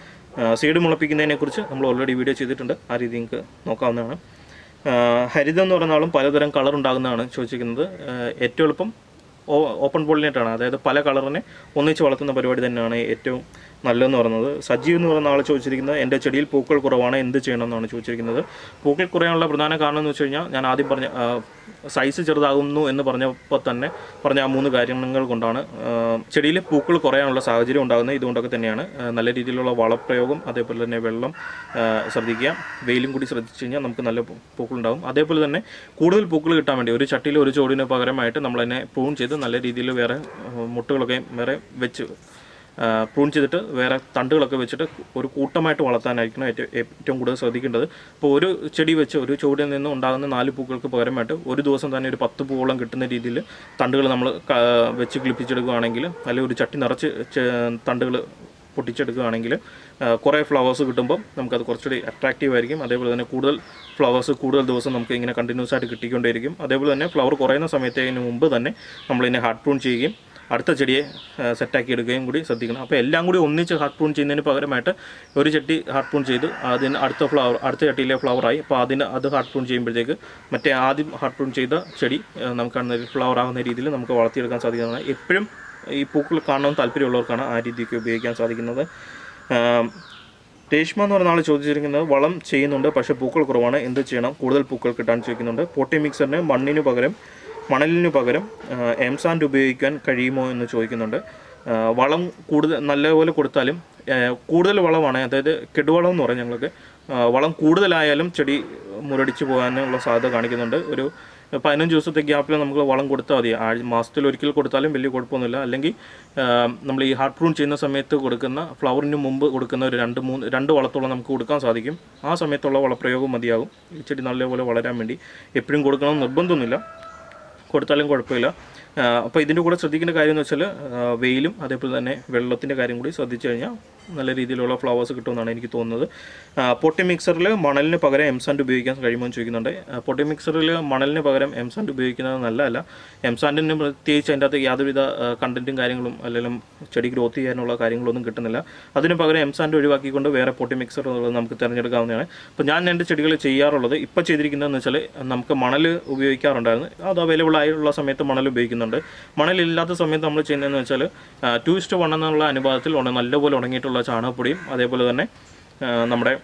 ആ, സീഡ് മുളപ്പിക്കുന്നതിനെക്കുറിച്ച് നമ്മൾ ഓൾറെഡി വീഡിയോ ചെയ്തിട്ടുണ്ട് ആ രീതി നിങ്ങൾക്ക് നോക്കാവുന്നതാണ് ആ, ഹരിതം എന്ന് പറയുന്ന ആളും പലതരം കളർ ഉണ്ടാകുന്നതാണ് ചോദിച്ചിരിക്കുന്നത് ആ, ഏറ്റവും എളുപ്പം ഓ- ഓപ്പൺ പോളിനേറ്റ് ആണ് അതായത് പല കളറിനെ ഒന്നിച്ച് വളർത്തുന്ന പരിപാടി തന്നെയാണ് ഏറ്റവും നല്ലതെന്ന് പറയുന്നത് സജീവ് എന്ന് പറയുന്ന ആൾ ചോദിച്ചിരിക്കുന്നത് എൻ്റെ ചെടിയിൽ പൂക്കൾ കുറവാണ് എന്ത് ചെയ്യണം എന്നാണ് ചോദിച്ചിരിക്കുന്നത് പൂക്കൾ കുറയാനുള്ള പ്രധാന കാരണം എന്ന് വെച്ച് കഴിഞ്ഞാൽ ഞാൻ ആദ്യം പറഞ്ഞ ആ, സൈസ് ചെറുതാകുന്നു എന്ന് പറഞ്ഞപ്പോൾ തന്നെ പറഞ്ഞ ആ മൂന്ന് കാര്യങ്ങൾ കൊണ്ടാണ് ചെടിയിൽ പൂക്കൾ കുറയാനുള്ള സാഹചര്യം ഉണ്ടാകുന്നത് ഇതുകൊണ്ടൊക്കെ തന്നെയാണ് ആ, നല്ല രീതിയിലുള്ള വളപ്രയോഗം അതേപോലെ തന്നെ വെള്ളം ആ, ശ്രദ്ധിക്കുക വെയിലും കൂടി ശ്രദ്ധിച്ചു കഴിഞ്ഞാൽ നമുക്ക് നല്ല പൂ- പൂക്കളുണ്ടാകും അതേപോലെ തന്നെ കൂടുതൽ പൂക്കൾ കിട്ടാൻ വേണ്ടി ഒരു ചട്ടിയിൽ ഒരു ചോടിന് പകരമായിട്ട് നമ്മൾ അതിനെ പ്രൂൺ ചെയ്ത് നല്ല രീതിയിൽ വേറെ ആ, മുട്ടുകളൊക്കെ വേറെ വെച്ച് പ്രൂൺ ചെയ്തിട്ട് വേറെ തണ്ടുകളൊക്കെ വെച്ചിട്ട് ഒരു കൂട്ടമായിട്ട് വളർത്താനായിരിക്കണം ഏറ്റവും ഏറ്റവും കൂടുതൽ ശ്രദ്ധിക്കേണ്ടത് ഇപ്പോൾ ഒരു ചെടി വെച്ച് ഒരു ചുവടിൽ നിന്ന് ഉണ്ടാകുന്ന നാല് പൂക്കൾക്ക് പകരമായിട്ട് ഒരു ദിവസം തന്നെ ഒരു പത്ത് പൂവോളം കിട്ടുന്ന രീതിയിൽ തണ്ടുകൾ നമ്മൾ വെച്ച് കിളിപ്പിച്ചെടുക്കുകയാണെങ്കിൽ അല്ലെങ്കിൽ ഒരു ചട്ടി നിറച്ച് തണ്ടുകൾ പൊട്ടിച്ചെടുക്കുകയാണെങ്കിൽ കുറേ ഫ്ലവേഴ്സ് കിട്ടുമ്പോൾ നമുക്കത് കുറച്ചുകൂടി അട്രാക്റ്റീവ് ആയിരിക്കും അതേപോലെ തന്നെ കൂടുതൽ ഫ്ലവേഴ്സ് കൂടുതൽ ദിവസം നമുക്ക് ഇങ്ങനെ കണ്ടിന്യൂസ് ആയിട്ട് കിട്ടിക്കൊണ്ടേയിരിക്കും അതേപോലെ തന്നെ ഫ്ലവർ കുറയുന്ന സമയത്തിന് മുമ്പ് തന്നെ നമ്മളിതിനെ ഹാർഡ് പ്രൂൺ ചെയ്യുകയും അടുത്ത ചെടിയെ സെറ്റാക്കി എടുക്കുകയും കൂടി ശ്രദ്ധിക്കണം അപ്പോൾ എല്ലാം കൂടി ഒന്നിച്ച് ഹാർഡ് പ്രൂൺ ചെയ്യുന്നതിന് പകരമായിട്ട് ഒരു ചട്ടി ഹാർഡ് പ്രൂൺ ചെയ്ത് അതിന് അടുത്ത ഫ്ലവർ അടുത്ത ചട്ടിയിലെ ഫ്ലവറായി അപ്പോൾ അതിന് അത് ഹാർഡ് പ്രൂൺ ചെയ്യുമ്പോഴത്തേക്ക് മറ്റേ ആദ്യം ഹാർഡ് പ്രൂൺ ചെയ്ത ചെടി ആ, നമുക്ക് കാണുന്ന ഫ്ലവർ ആകുന്ന രീതിയിൽ നമുക്ക് വളർത്തിയെടുക്കാൻ സാധിക്കുന്നതാണ് എപ്പോഴും ഈ പൂക്കൾ കാണണമെന്ന് താല്പര്യമുള്ളവർക്കാണ് ആ രീതിക്ക് ഉപയോഗിക്കാൻ സാധിക്കുന്നത് ആം, രേഷ്മ എന്ന് പറഞ്ഞ ആൾ ചോദിച്ചിരിക്കുന്നത് വളം ചെയ്യുന്നുണ്ട് പക്ഷേ പൂക്കൾ കുറവാണ് എന്ത് ചെയ്യണം കൂടുതൽ പൂക്കൾ കിട്ടാൻ ചോദിക്കുന്നുണ്ട് പോട്ടി മിക്സറിന് മണ്ണിന് പകരം മണലിന് പകരം ആ, എം സാൻഡ് ഉപയോഗിക്കാൻ കഴിയുമോ എന്ന് ചോദിക്കുന്നുണ്ട് ആ, വളം കൂടുതൽ നല്ലപോലെ കൊടുത്താലും ആ, കൂടുതൽ വളമാണ് അതായത് കെടുവളം എന്ന് പറയും ഞങ്ങൾക്ക് ആ, വളം കൂടുതലായാലും ചെടി മുരടിച്ച് പോകാനുള്ള സാധ്യത കാണിക്കുന്നുണ്ട് ഒരു പതിനഞ്ച് ദിവസത്തെ ഗ്യാപ്പിൽ നമുക്ക് വളം കൊടുത്താൽ മതി ആഴ് മാസത്തിൽ ഒരിക്കൽ കൊടുത്താലും വലിയ കുഴപ്പമൊന്നുമില്ല അല്ലെങ്കിൽ ആ, നമ്മൾ ഈ ഹാർഡ് പ്രൂൺ ചെയ്യുന്ന സമയത്ത് കൊടുക്കുന്ന ഫ്ലവറിന് മുമ്പ് കൊടുക്കുന്ന ഒരു രണ്ട് മൂന്ന് രണ്ട് വളത്തോളം നമുക്ക് കൊടുക്കാൻ സാധിക്കും ആ സമയത്തുള്ള വളപ്രയോഗം മതിയാകും ഈ ചെടി നല്ലപോലെ വളരാൻ വേണ്ടി എപ്പോഴും കൊടുക്കണം എന്ന് നിർബന്ധമൊന്നുമില്ല കൊടുത്താലും കുഴപ്പമില്ല അപ്പോൾ ഇതിൻ്റെ കൂടെ ശ്രദ്ധിക്കേണ്ട കാര്യം എന്ന് വെച്ചാൽ ആ, വെയിലും അതേപോലെ തന്നെ വെള്ളത്തിൻ്റെ കാര്യം കൂടി ശ്രദ്ധിച്ചു കഴിഞ്ഞാൽ നല്ല രീതിയിലുള്ള ഫ്ലവേഴ്സ് കിട്ടുമെന്നാണ് എനിക്ക് തോന്നുന്നത് ആ, പൊട്ടി മിക്സറിൽ മണലിന് പകരം എംസാൻഡ് ഉപയോഗിക്കാൻ കഴിയുമോ എന്ന് ചോദിക്കുന്നുണ്ട് ആ, പൊട്ടി മിക്സറിൽ മണലിന് പകരം എംസാൻഡ് ഉപയോഗിക്കുന്നത് നല്ലതല്ല എംസാൻഡിന് പ്രത്യേകിച്ച് അതിൻ്റെ അകത്ത് യാതൊരുവിധ കണ്ടന്റും കാര്യങ്ങളും അല്ലെങ്കിൽ ചെടി ഗ്രോത്ത് ചെയ്യാനുള്ള കാര്യങ്ങളൊന്നും കിട്ടുന്നില്ല അതിന് പകരം എംസാൻഡ് ഒഴിവാക്കിക്കൊണ്ട് വേറെ പൊട്ടി മിക്സർ നമുക്ക് തിരഞ്ഞെടുക്കാവുന്നതാണ് അപ്പോൾ ഞാൻ എൻ്റെ ചെടികൾ ചെയ്യാറുള്ളത് ഇപ്പോൾ ചെയ്തിരിക്കുന്നതെന്ന് വെച്ചാൽ നമുക്ക് മണൽ ഉപയോഗിക്കാറുണ്ടായിരുന്നു അത് അവൈലബിൾ ആയുള്ള സമയത്ത് മണൽ ഉപയോഗിക്കുന്നുണ്ട് മണലില്ലാത്ത സമയത്ത് നമ്മൾ ചെയ്യുന്നതെന്ന് വെച്ചാൽ ടു ഇസ്റ്റ് വൺ എന്നുള്ള അനുപാതത്തിൽ ഉണ- നല്ലപോലെ ഉണങ്ങിയിട്ടുള്ള ചാണകപ്പൊടിയും അതേപോലെ തന്നെ ആ, നമ്മുടെ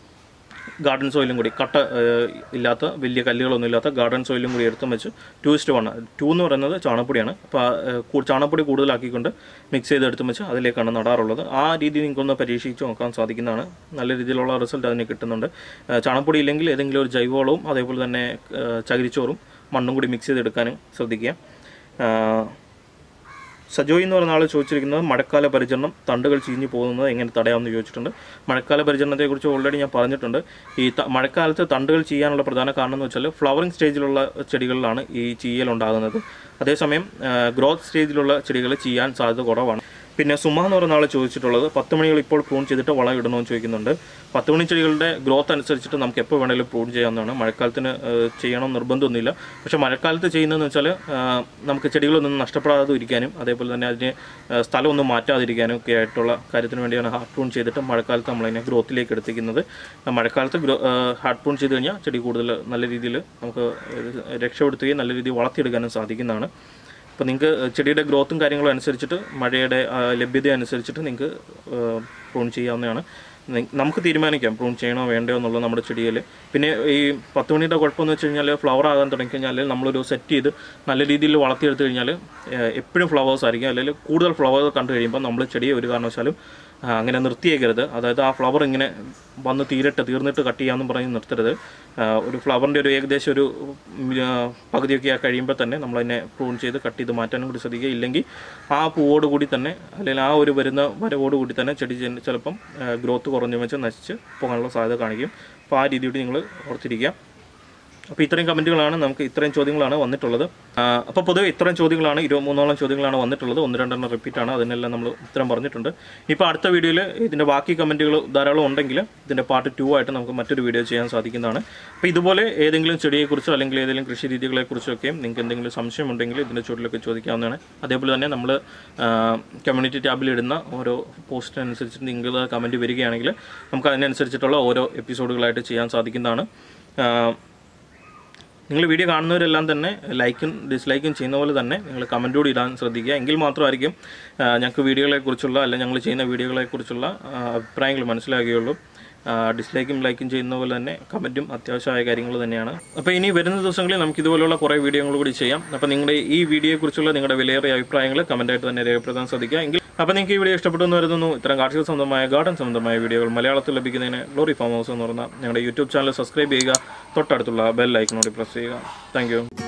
ഗാർഡൻ സോയിലും കൂടി കട്ട ഏഹ്, ഇല്ലാത്ത വലിയ കല്ലുകളൊന്നും ഇല്ലാത്ത ഗാർഡൻ സോയിലും കൂടി എടുത്തും വെച്ച് ടു ഇസ്റ്റ് വൺ ടു എന്ന് പറയുന്നത് ചാണകപ്പൊടിയാണ് അപ്പോൾ ആ, ഏഹ്, കൂ- ചാണകപ്പൊടി കൂടുതലാക്കിക്കൊണ്ട് മിക്സ് ചെയ്ത് എടുത്തും വെച്ച് അതിലേക്കാണ് നടാറുള്ളത് ആ രീതി നിങ്ങൾക്കൊന്ന് പരീക്ഷിച്ച് നോക്കാൻ സാധിക്കുന്നതാണ് നല്ല രീതിയിലുള്ള റിസൾട്ട് അതിന് കിട്ടുന്നുണ്ട് ഏഹ്, ചാണകപ്പൊടി ഇല്ലെങ്കിൽ ഏതെങ്കിലും ഒരു ജൈവവളവും അതേപോലെ തന്നെ ഏഹ്, ചകിരിച്ചോറും മണ്ണും കൂടി മിക്സ് ചെയ്തെടുക്കാനും ശ്രദ്ധിക്കുക ആഹ്, സജോയ് എന്ന് പറയുന്ന ആൾ ചോദിച്ചിരിക്കുന്നത് മഴക്കാല പരിചരണം തണ്ടുകൾ ചീഞ്ഞു പോകുന്നത് എങ്ങനെ തടയാമെന്ന് ചോദിച്ചിട്ടുണ്ട് മഴക്കാല പരിചരണത്തെക്കുറിച്ച് ഓൾറെഡി ഞാൻ പറഞ്ഞിട്ടുണ്ട് ഈ ത- മഴക്കാലത്ത് തണ്ടുകൾ ചെയ്യാനുള്ള പ്രധാന കാരണം എന്ന് വെച്ചാൽ ഫ്ലവറിംഗ് സ്റ്റേജിലുള്ള ചെടികളിലാണ് ഈ ചീയൽ ഉണ്ടാകുന്നത് അതേസമയം ഗ്രോത്ത് സ്റ്റേജിലുള്ള ചെടികൾ ചെയ്യാൻ സാധ്യത കുറവാണ് പിന്നെ സുമ എന്ന് പറയുന്ന ആൾ ചോദിച്ചിട്ടുള്ളത് പത്ത് മണികൾ ഇപ്പോൾ പ്രൂൺ ചെയ്തിട്ട് വളം ഇടണമെന്ന് ചോദിക്കുന്നുണ്ട് പത്ത് മണി ചെടികളുടെ ഗ്രോത്ത് അനുസരിച്ചിട്ട് നമുക്ക് എപ്പോൾ വേണമെങ്കിലും പ്രൂൺ ചെയ്യാവുന്നതാണ് മഴക്കാലത്തിന് ഏഹ്, ചെയ്യണം നിർബന്ധമൊന്നുമില്ല പക്ഷേ മഴക്കാലത്ത് ചെയ്യുന്നതെന്ന് വെച്ചാൽ ഏഹ്, നമുക്ക് ചെടികളൊന്നും നഷ്ടപ്പെടാതെ ഇരിക്കാനും അതേപോലെ തന്നെ അതിന് ഏഹ്, സ്ഥലമൊന്നും മാറ്റാതിരിക്കാനും ഒക്കെ ആയിട്ടുള്ള കാര്യത്തിന് വേണ്ടിയാണ് ഹാർഡ് പ്രൂൺ ചെയ്തിട്ട് മഴക്കാലത്ത് നമ്മളതിനെ ഗ്രോത്തിലേക്ക് എടുത്തിരിക്കുന്നത് ആ മഴക്കാലത്ത് ഗ്രോ ഹാർഡ് പ്രൂൺ ചെയ്ത് കഴിഞ്ഞാൽ ചെടി കൂടുതൽ നല്ല രീതിയിൽ നമുക്ക് ഇത് രക്ഷപ്പെടുത്തുകയും നല്ല രീതിയിൽ വളർത്തിയെടുക്കാനും സാധിക്കുന്നതാണ് അപ്പോൾ നിങ്ങൾക്ക് ചെടിയുടെ ഗ്രോത്തും കാര്യങ്ങളും അനുസരിച്ചിട്ട് മഴയുടെ ആ, ലഭ്യത അനുസരിച്ചിട്ട് നിങ്ങൾക്ക് പ്രൂൺ ചെയ്യാവുന്നതാണ് നി- നമുക്ക് തീരുമാനിക്കാം പ്രൂൺ ചെയ്യണോ വേണ്ടയോ എന്നുള്ളത് നമ്മുടെ ചെടിയിൽ പിന്നെ ഈ പത്ത് മണിയുടെ കുഴപ്പമെന്ന് വെച്ച് കഴിഞ്ഞാൽ ഫ്ലവർ ആകാൻ തുടങ്ങിക്കഴിഞ്ഞാൽ നമ്മളൊരു സെറ്റ് ചെയ്ത് നല്ല രീതിയിൽ വളർത്തിയെടുത്ത് കഴിഞ്ഞാൽ എപ്പോഴും ഫ്ലവേഴ്സ് ആയിരിക്കും അല്ലെങ്കിൽ കൂടുതൽ ഫ്ലവേഴ്സ് കണ്ടു കഴിയുമ്പോൾ നമ്മൾ ചെടിയെ ഒരു കാരണവശാലും ആ, അങ്ങനെ നിർത്തിയേക്കരുത് അതായത് ആ ഫ്ലവർ ഇങ്ങനെ വന്ന് തീരട്ടെ തീർന്നിട്ട് കട്ട് ചെയ്യാമെന്നും പറഞ്ഞ് നിർത്തരുത് ആ, ഒരു ഫ്ലവറിൻ്റെ ഒരു ഏകദേശം ഒരു ഉം, ആ, പകുതിയൊക്കെ ആ കഴിയുമ്പോൾ തന്നെ നമ്മളതിനെ പ്രൂൺ ചെയ്ത് കട്ട് ചെയ്ത് മാറ്റാനും കൂടി ശ്രദ്ധിക്കുക ഇല്ലെങ്കിൽ ആ പൂവോട് കൂടി തന്നെ അല്ലെങ്കിൽ ആ ഒരു വരുന്ന വരവോട് കൂടി തന്നെ ചെടി ചെ- ചിലപ്പം ഗ്രോത്ത് കുറഞ്ഞു വെച്ച് നശിച്ച് പോകാനുള്ള സാധ്യത കാണിക്കും അപ്പോൾ ആ രീതിയോട് നിങ്ങൾ ഓർത്തിരിക്കുക അപ്പോൾ ഇത്രയും കമൻറ്റുകളാണ് നമുക്ക് ഇത്രയും ചോദ്യങ്ങളാണ് വന്നിട്ടുള്ളത് അപ്പോൾ പൊതുവെ ഇത്രയും ചോദ്യങ്ങളാണ് ഇരുപത്തിമൂന്നോളം ചോദ്യങ്ങളാണ് വന്നിട്ടുള്ളത് ഒന്ന് രണ്ടെണ്ണം റിപ്പീറ്റ് ആണ് അതിനെല്ലാം നമ്മൾ ഉത്തരം പറഞ്ഞിട്ടുണ്ട് ഇപ്പോൾ അടുത്ത വീഡിയോയിൽ ഇതിൻ്റെ ബാക്കി കമൻറ്റുകൾ ധാരാളം ഉണ്ടെങ്കിൽ ഇതിൻ്റെ പാർട്ട് ടു ആയിട്ട് നമുക്ക് മറ്റൊരു വീഡിയോ ചെയ്യാൻ സാധിക്കുന്നതാണ് അപ്പോൾ ഇതുപോലെ ഏതെങ്കിലും ചെടിയെക്കുറിച്ചോ അല്ലെങ്കിൽ ഏതെങ്കിലും കൃഷി രീതികളെക്കുറിച്ചൊക്കെയും നിങ്ങൾക്ക് എന്തെങ്കിലും സംശയം ഉണ്ടെങ്കിൽ ഇതിൻ്റെ ചുവട്ടിലൊക്കെ ചോദിക്കാവുന്നതാണ് അതേപോലെ തന്നെ നമ്മൾ കമ്മ്യൂണിറ്റി ടാബിൽ ഇടുന്ന ഓരോ പോസ്റ്റിനനുസരിച്ച് നിങ്ങൾ കമൻറ്റ് വരികയാണെങ്കിൽ നമുക്ക് അതിനനുസരിച്ചിട്ടുള്ള ഓരോ എപ്പിസോഡുകളായിട്ട് ചെയ്യാൻ സാധിക്കുന്നതാണ് ആ, നിങ്ങൾ വീഡിയോ കാണുന്നവരെല്ലാം തന്നെ ലൈക്കും ഡിസ്ലൈക്കും ചെയ്യുന്ന പോലെ തന്നെ നിങ്ങൾ കമൻറ്റ് കൂടി ഇടാൻ ശ്രദ്ധിക്കുക എങ്കിൽ മാത്രമായിരിക്കും ആ, ഞങ്ങൾക്ക് വീഡിയോകളെക്കുറിച്ചുള്ള അല്ലെങ്കിൽ ഞങ്ങൾ ചെയ്യുന്ന വീഡിയോകളെക്കുറിച്ചുള്ള ആ, അഭിപ്രായങ്ങൾ മനസ്സിലാകുകയുള്ളൂ ആ, ഡിസ്ലൈക്കും ലൈക്കും ചെയ്യുന്ന പോലെ തന്നെ കമൻറ്റും അത്യാവശ്യമായ കാര്യങ്ങൾ തന്നെയാണ് അപ്പോൾ ഇനി വരുന്ന ദിവസങ്ങളിൽ നമുക്ക് ഇതുപോലുള്ള കുറേ വീഡിയോകൾ കൂടി ചെയ്യാം അപ്പോൾ നിങ്ങളുടെ ഈ വീഡിയോയെക്കുറിച്ചുള്ള നിങ്ങളുടെ വിലയേറിയ അഭിപ്രായങ്ങൾ കമൻറ്റായിട്ട് തന്നെ രേഖപ്പെടുത്താൻ ശ്രദ്ധിക്കുക എങ്കിൽ അപ്പോൾ നിങ്ങൾക്ക് ഈ വീഡിയോ ഇഷ്ടപ്പെട്ടു എന്ന് വരുന്നു ഇത്തരം കാർഷിക സംബന്ധമായ ഗാർഡൻ സംബന്ധമായ വീഡിയോകൾ മലയാളത്തിൽ ലഭിക്കുന്നതിന് ലോറി ഫാം ഹൗസ് എന്ന് പറഞ്ഞ ഞങ്ങളുടെ യൂട്യൂബ് ചാനൽ സബ്സ്ക്രൈബ് ചെയ്യുക തൊട്ടടുത്തുള്ള ബെൽ ഐക്കണോട് പ്രസ് ചെയ്യുക താങ്ക്